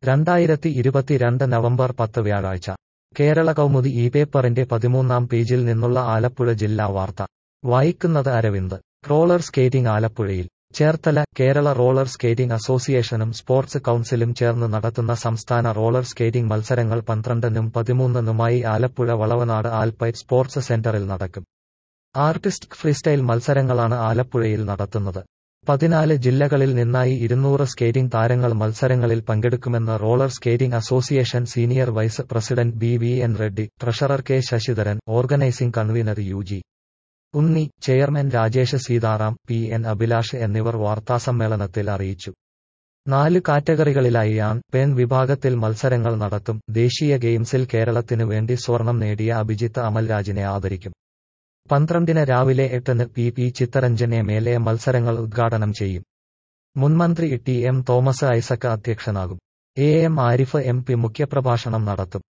രണ്ടായിരത്തി ഇരുപത്തിരണ്ട് നവംബർ പത്ത് വ്യാഴാഴ്ച കേരള കൗമുദി ഈ പേപ്പറിന്റെ പതിമൂന്നാം പേജിൽ നിന്നുള്ള ആലപ്പുഴ ജില്ലാ വാർത്ത വായിക്കുന്നത് അരവിന്ദ് റോളർ സ്കേറ്റിംഗ് ആലപ്പുഴയിൽ ചേർത്തല കേരള റോളർ സ്കേറ്റിംഗ് അസോസിയേഷനും സ്പോർട്സ് കൗൺസിലും ചേർന്ന് നടത്തുന്ന സംസ്ഥാന റോളർ സ്കേറ്റിംഗ് മത്സരങ്ങൾ പന്ത്രണ്ടിനും പതിമൂന്നിനുമായി ആലപ്പുഴ വളവനാട് ആൽപൈറ്റ് സ്പോർട്സ് സെന്ററിൽ നടക്കും ആർട്ടിസ്റ്റ് ഫ്രീസ്റ്റൈൽ മത്സരങ്ങളാണ് ആലപ്പുഴയിൽ നടത്തുന്നത് പതിനാല് ജില്ലകളിൽ നിന്നായി ഇരുന്നൂറ് സ്കേറ്റിംഗ് താരങ്ങൾ മത്സരങ്ങളിൽ പങ്കെടുക്കുമെന്ന് roller skating association senior vice president B V N Reddy treasurer K Sasidharan organising convener U G Unni chairman Rajesh Seetharam P N Abhilash എന്നിവർ വാർത്താസമ്മേളനത്തിൽ അറിയിച്ചു നാല് കാറ്റഗറികളിലായി ആൺ പെൺ വിഭാഗത്തിൽ മത്സരങ്ങൾ നടത്തും ദേശീയ ഗെയിംസിൽ കേരളത്തിനു വേണ്ടി സ്വർണം നേടിയ അഭിജിത്ത് അമൽരാജിനെ ആദരിക്കും പന്ത്രണ്ടിന് രാവിലെ എട്ടിന് P P Chitharanjan M L A മത്സരങ്ങൾ ഉദ്ഘാടനം ചെയ്യും മുൻമന്ത്രി ടി എം തോമസ് ഐസക് അധ്യക്ഷനാകും A M Arif M P മുഖ്യപ്രഭാഷണം നടത്തും